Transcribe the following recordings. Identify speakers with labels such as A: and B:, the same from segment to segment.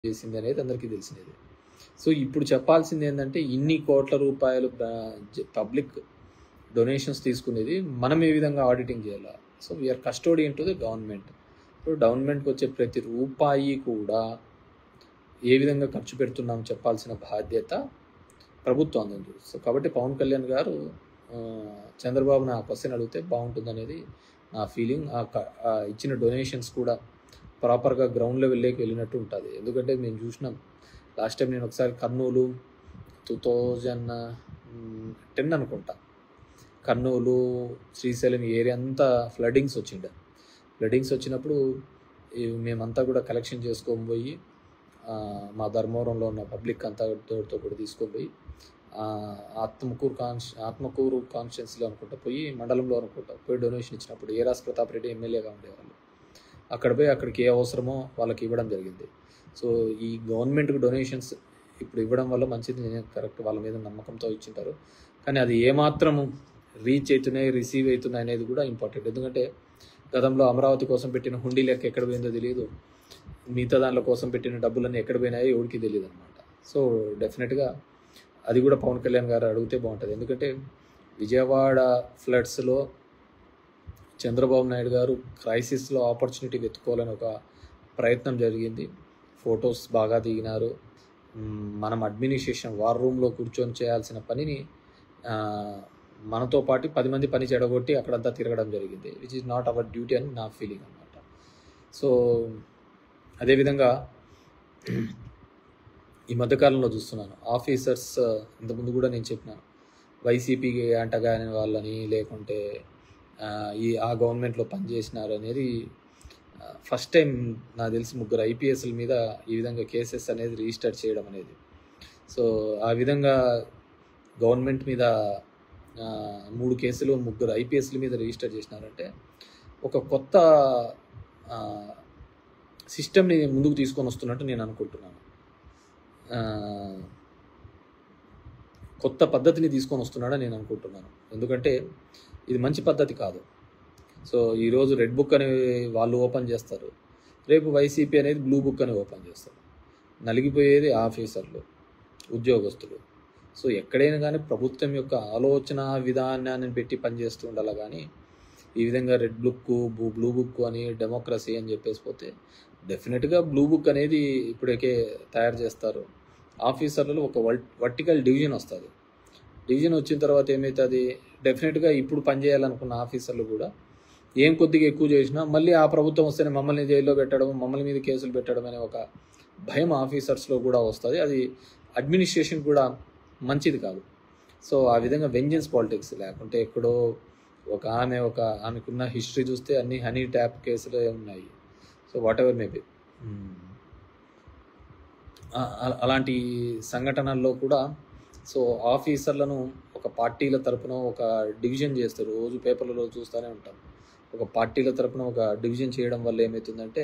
A: చేసింది అనేది అందరికీ తెలిసినది సో ఇప్పుడు చెప్పాల్సింది ఏంటంటే ఇన్ని కోట్ల రూపాయలు పబ్లిక్ డొనేషన్స్ తీసుకునేది మనం ఏ విధంగా ఆడిటింగ్ చేయాలా so we are custodian to the government ఇప్పుడు గవర్నమెంట్కి వచ్చే ప్రతి రూపాయి కూడా ఏ విధంగా ఖర్చు పెడుతున్నాం చెప్పాల్సిన బాధ్యత ప్రభుత్వం అంది సో కాబట్టి పవన్ కళ్యాణ్ గారు ఆ, చంద్రబాబుని ఆ క్వశ్చన్ అడిగితే బాగుంటుంది అనేది నా ఫీలింగ్ ఆ క- ఆ ఇచ్చిన డొనేషన్స్ కూడా ప్రాపర్గా గ్రౌండ్ లెవెల్లోకి వెళ్ళినట్టు ఉంటుంది ఎందుకంటే మేము చూసినాం లాస్ట్ టైం నేను ఒకసారి కర్నూలు టూ థౌజండ్ టెన్ అనుకుంటా కర్నూలు శ్రీశైలం ఈ ఏరియా అంతా ఫ్లడ్డింగ్స్ వచ్చిండే ఫ్లడ్డింగ్స్ వచ్చినప్పుడు ఈ మేమంతా కూడా కలెక్షన్ చేసుకొని పోయి ఆ, మా ధర్మవరంలో ఉన్న పబ్లిక్ అంతా తో కూడా తీసుకొని పోయి ఆ, ఆత్మకూరు కాన్స్ ఆత్మకూరు కాన్స్టిట్యున్సీలో అనుకుంటా పోయి మండలంలో అనుకుంటా పోయి డొనేషన్ ఇచ్చినప్పుడు ఏరాస్ ప్రతాప్ రెడ్డి ఎమ్మెల్యేగా ఉండేవాళ్ళు అక్కడ పోయి అక్కడికి ఏ అవసరమో వాళ్ళకి ఇవ్వడం జరిగింది సో ఈ గవర్నమెంట్కి డొనేషన్స్ ఇప్పుడు ఇవ్వడం వల్ల మంచిది నేను కరెక్ట్ వాళ్ళ మీద నమ్మకంతో ఇచ్చింటారు కానీ అది ఏమాత్రము రీచ్ అవుతున్నాయి రిసీవ్ అవుతున్నాయి అనేది కూడా ఇంపార్టెంట్ ఎందుకంటే గతంలో అమరావతి కోసం పెట్టిన హుండీ లెక్క ఎక్కడ పోయిందో తెలియదు మిగతా దానిలో కోసం పెట్టిన డబ్బులన్నీ ఎక్కడ పోయినాయో ఎవరికి తెలియదు అనమాట సో డెఫినెట్గా అది కూడా పవన్ కళ్యాణ్ గారు అడిగితే బాగుంటుంది ఎందుకంటే విజయవాడ ఫ్లడ్స్లో చంద్రబాబు నాయుడు గారు క్రైసిస్లో ఆపర్చునిటీ వెతుక్కోవాలని ఒక ప్రయత్నం జరిగింది ఫొటోస్ బాగా దిగినారు మ్, మనం అడ్మినిస్ట్రేషన్ వార్ రూమ్లో కూర్చొని చేయాల్సిన పనిని ఆ, మనతో పాటు పది మంది పని చెడగొట్టి అక్కడంతా తిరగడం జరిగింది which is not our duty అని నా ఫీలింగ్ అనమాట సో అదేవిధంగా ఈ మధ్యకాలంలో చూస్తున్నాను ఆఫీసర్స్ ఇంతకుముందు కూడా నేను చెప్పినాను వైసీపీకి అంటగాని వాళ్ళని లేకుంటే ఆ, ఈ ఆ గవర్నమెంట్లో పనిచేసినారు అనేది ఫస్ట్ టైం నాకు తెలిసి ముగ్గురు ఐపీఎస్ల మీద ఈ విధంగా కేసెస్ అనేది రిజిస్టర్ చేయడం అనేది సో ఆ విధంగా గవర్నమెంట్ మీద ఆ, మూడు కేసులు ముగ్గురు ఐపీఎస్ల మీద రిజిస్టర్ చేసినారంటే ఒక కొత్త సిస్టమ్ని ముందుకు తీసుకొని వస్తున్నట్టు నేను అనుకుంటున్నాను ఆ, కొత్త పద్ధతిని తీసుకొని వస్తున్నాడని నేను అనుకుంటున్నాను ఎందుకంటే ఇది మంచి పద్ధతి కాదు సో ఈరోజు రెడ్ బుక్ అని వాళ్ళు ఓపెన్ చేస్తారు రేపు వైసీపీ అనేది బ్లూ బుక్ అని ఓపెన్ చేస్తారు నలిగిపోయేది ఆఫీసర్లు ఉద్యోగస్తులు సో ఎక్కడైనా కానీ ప్రభుత్వం యొక్క ఆలోచన విధానాన్ని పెట్టి పనిచేస్తూ ఉండాలి కానీ ఈ విధంగా రెడ్ బుక్ బ్లూ బుక్ అని డెమోక్రసీ అని చెప్పేసి పోతే డెఫినెట్గా బ్లూ బుక్ అనేది ఇప్పటికే తయారు చేస్తారు ఆఫీసర్లలో ఒక వర్టికల్ డివిజన్ వస్తుంది డివిజన్ వచ్చిన తర్వాత ఏమవుతుంది డెఫినెట్గా ఇప్పుడు పనిచేయాలనుకున్న ఆఫీసర్లు కూడా ఏం కొద్దిగా ఎక్కువ చేసినా మళ్ళీ ఆ ప్రభుత్వం వస్తేనే మమ్మల్ని జైల్లో పెట్టడం మమ్మల్ని మీద కేసులు పెట్టడం అనే ఒక భయం ఆఫీసర్స్లో కూడా వస్తుంది అది అడ్మినిస్ట్రేషన్ కూడా మంచిది కాదు సో ఆ విధంగా వెంజెన్స్ పాలిటిక్స్ లేకుంటే ఎక్కడో ఒక ఆమె ఒక ఆమెకున్న హిస్టరీ చూస్తే అన్ని హనీ ట్యాప్ కేసులే ఉన్నాయి సో వాట్ ఎవర్ మేబీ అలాంటి సంఘటనల్లో కూడా సో ఆఫీసర్లను ఒక పార్టీల తరపున ఒక డివిజన్ చేస్తారు రోజు పేపర్లలో చూస్తూనే ఉంటాం ఒక పార్టీల తరపున ఒక డివిజన్ చేయడం వల్ల ఏమవుతుందంటే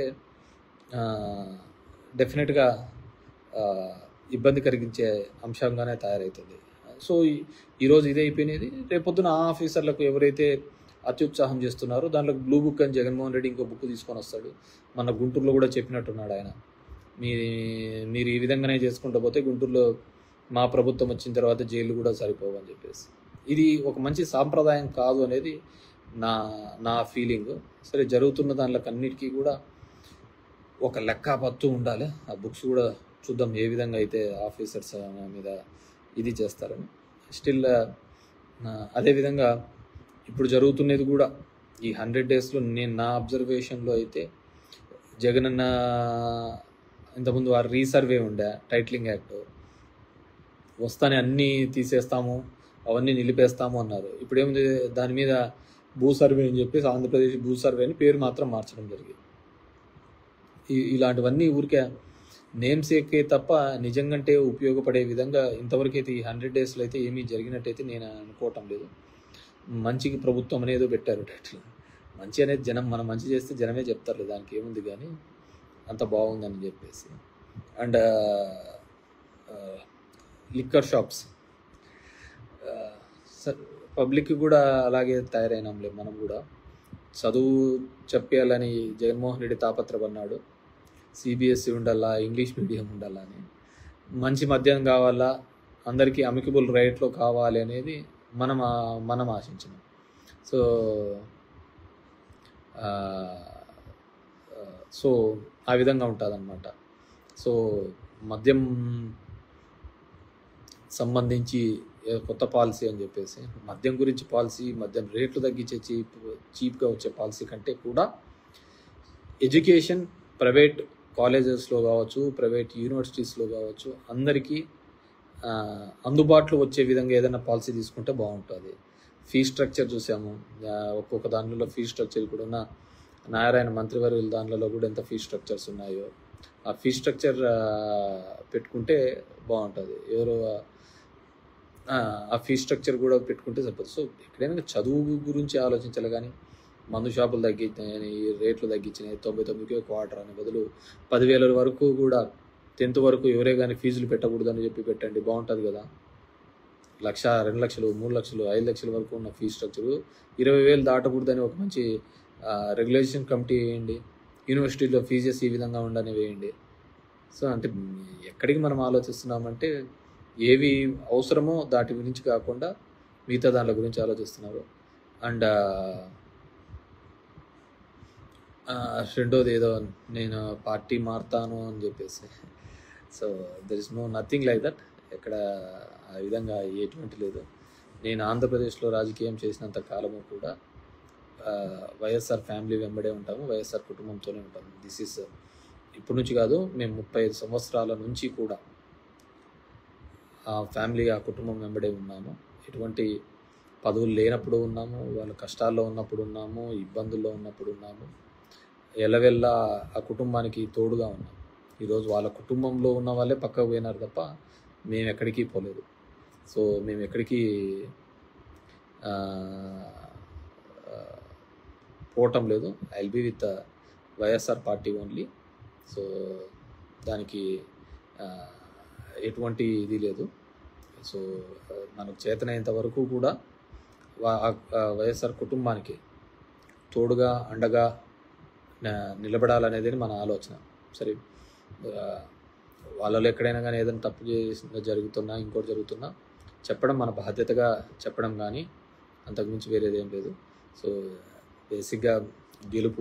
A: డెఫినెట్గా ఇబ్బంది కలిగించే అంశంగానే తయారవుతుంది సో ఈ- ఈరోజు ఇదే అయిపోయినది రేపొద్దున ఆ ఆఫీసర్లకు ఎవరైతే అత్యుత్సాహం చేస్తున్నారో దాంట్లో బ్లూ బుక్ అని జగన్మోహన్ రెడ్డి ఇంకో బుక్ తీసుకొని వస్తాడు మన గుంటూరులో కూడా చెప్పినట్టున్నాడు ఆయన మీ మీరు ఈ విధంగానే చేసుకుంటూ పోతే గుంటూరులో మా ప్రభుత్వం వచ్చిన తర్వాత జైలు కూడా సరిపోవని చెప్పేసి ఇది ఒక మంచి సాంప్రదాయం కాదు అనేది నా నా ఫీలింగ్ సరే జరుగుతున్న దానిలో అన్నిటికీ కూడా ఒక లెక్క పత్తు ఉండాలి ఆ బుక్స్ కూడా చూద్దాం ఏ విధంగా అయితే ఆఫీసర్స్ మీద ఇది చేస్తారని స్టిల్ అదేవిధంగా ఇప్పుడు జరుగుతున్నది కూడా ఈ హండ్రెడ్ డేస్లో నేను నా అబ్జర్వేషన్లో అయితే జగనన్న ఇంతకుముందు వారు రీసర్వే ఉండే టైటిలింగ్ యాక్ట్ వస్తానే అన్నీ తీసేస్తాము అవన్నీ నిలిపేస్తాము అన్నారు ఇప్పుడు ఏముంది దాని మీద భూ సర్వే అని చెప్పేసి ఆంధ్రప్రదేశ్ భూ సర్వే అని పేరు మాత్రం మార్చడం జరిగింది ఈ- ఇలాంటివన్నీ ఊరికే నేమ్స్ ఎక్కే తప్ప నిజంగంటే ఉపయోగపడే విధంగా ఇంతవరకు ఈ హండ్రెడ్ డేస్లో అయితే ఏమీ జరిగినట్టయితే నేను అనుకోవటం లేదు మంచికి ప్రభుత్వం అనేది ఏదో పెట్టారు టైటిల్ మంచి అనేది జనం మనం మంచి చేస్తే జనమే చెప్తారు దానికి ఏముంది కానీ అంత బాగుందని చెప్పేసి అండ్ లిక్కర్ షాప్స్ పబ్లిక్ కూడా అలాగే తయారైనాంలే మనం కూడా చదువు చెప్పాలని జగన్మోహన్ రెడ్డి తాపత్రపన్నాడు సిబిఎస్ఈ ఉండాలా ఇంగ్లీష్ మీడియం ఉండాలా అని మంచి మద్యం కావాలా అందరికీ అమికబుల్ రేట్లో కావాలి అనేది మనం ఆ- మనం ఆశించినాం సో ఆ, ఆ, సో ఆ విధంగా ఉంటుందన్నమాట సో మద్యం సంబంధించి ఏ కొత్త పాలసీ అని చెప్పేసి మద్యం గురించి పాలసీ మద్యం రేట్లు తగ్గించే చీప్ చీప్గా వచ్చే పాలసీ కంటే కూడా ఎడ్యుకేషన్ ప్రైవేట్ కాలేజెస్లో కావచ్చు ప్రైవేట్ యూనివర్సిటీస్లో కావచ్చు అందరికీ ఆ, అందుబాటులో వచ్చే విధంగా ఏదైనా పాలసీ తీసుకుంటే బాగుంటుంది ఫీ స్ట్రక్చర్ చూసాము ఆ, ఒక్కొక్క దాంట్లో ఫీ స్ట్రక్చర్ కూడా ఉన్న నారాయణ మంత్రివర్యుల దాంట్లో కూడా ఎంత ఫీ స్ట్రక్చర్స్ ఉన్నాయో ఆ ఫీ స్ట్రక్చర్ పెట్టుకుంటే బాగుంటుంది ఎవరు ఆ, ఆ ఫీ స్ట్రక్చర్ కూడా పెట్టుకుంటే సరిపోతుంది సో ఎక్కడైనా చదువు గురించి ఆలోచించాలి కానీ మందు షాపులు తగ్గించినాయని రేట్లు తగ్గించినాయి తొంభై తొమ్మిదికి క్వార్టర్ అని బదులు పదివేల వరకు కూడా టెన్త్ వరకు ఎవరే కానీ ఫీజులు పెట్టకూడదని చెప్పి పెట్టండి బాగుంటుంది కదా లక్ష రెండు లక్షలు మూడు లక్షలు ఐదు లక్షల వరకు ఉన్న ఫీ స్ట్రక్చరు ఇరవై వేలు దాటకూడదని ఒక మంచి రెగ్యులేషన్ కమిటీ వేయండి యూనివర్సిటీలో ఫీజెస్ ఈ విధంగా ఉండని వేయండి సో అంటే ఎక్కడికి మనం ఆలోచిస్తున్నామంటే ఏవి అవసరమో దాటి గురించి కాకుండా మిగతా దాంట్ల గురించి ఆలోచిస్తున్నారు అండ్ రెండోది ఏదో నేను పార్టీ మారుతాను అని చెప్పేసి so there is no nothing like that ఎక్కడ ఆ విధంగా ఎటువంటి లేదు నేను ఆంధ్రప్రదేశ్లో రాజకీయం చేసినంత కాలము కూడా ఆ, వైఎస్ఆర్ ఫ్యామిలీ వెంబడే ఉంటాము వైఎస్ఆర్ కుటుంబంతోనే ఉంటాము దిస్ ఇస్ ఇప్పటి నుంచి కాదు మేము ముప్పై ఐదు సంవత్సరాల నుంచి కూడా ఆ ఫ్యామిలీ ఆ కుటుంబం వెంబడే ఉన్నాము ఎటువంటి పదవులు లేనప్పుడు ఉన్నాము వాళ్ళ కష్టాల్లో ఉన్నప్పుడు ఉన్నాము ఇబ్బందుల్లో ఉన్నప్పుడు ఉన్నాము ఎలవెల్లా ఆ కుటుంబానికి తోడుగా ఉన్నాం ఈరోజు వాళ్ళ కుటుంబంలో ఉన్న వాళ్ళే పక్కకు పోయినారు తప్ప మేము ఎక్కడికి పోలేదు సో మేము ఎక్కడికి ఆ, ఆ, పోవటం లేదు I will be with YSR party only so దానికి ఆ, ఎటువంటి ఇది లేదు సో ఆ, మనకు చేతనైనంత వరకు కూడా వా- ఆ వైఎస్ఆర్ కుటుంబానికి తోడుగా అండగా న- నిలబడాలనేది మన ఆలోచన సరే ఆ, వాళ్ళలో ఎక్కడైనా కానీ ఏదైనా తప్పు చేసిన జరుగుతున్నా ఇంకోటి జరుగుతున్నా చెప్పడం మన బాధ్యతగా చెప్పడం కానీ అంతకుమించి వేరేది ఏం లేదు సో బేసిక్గా గెలుపు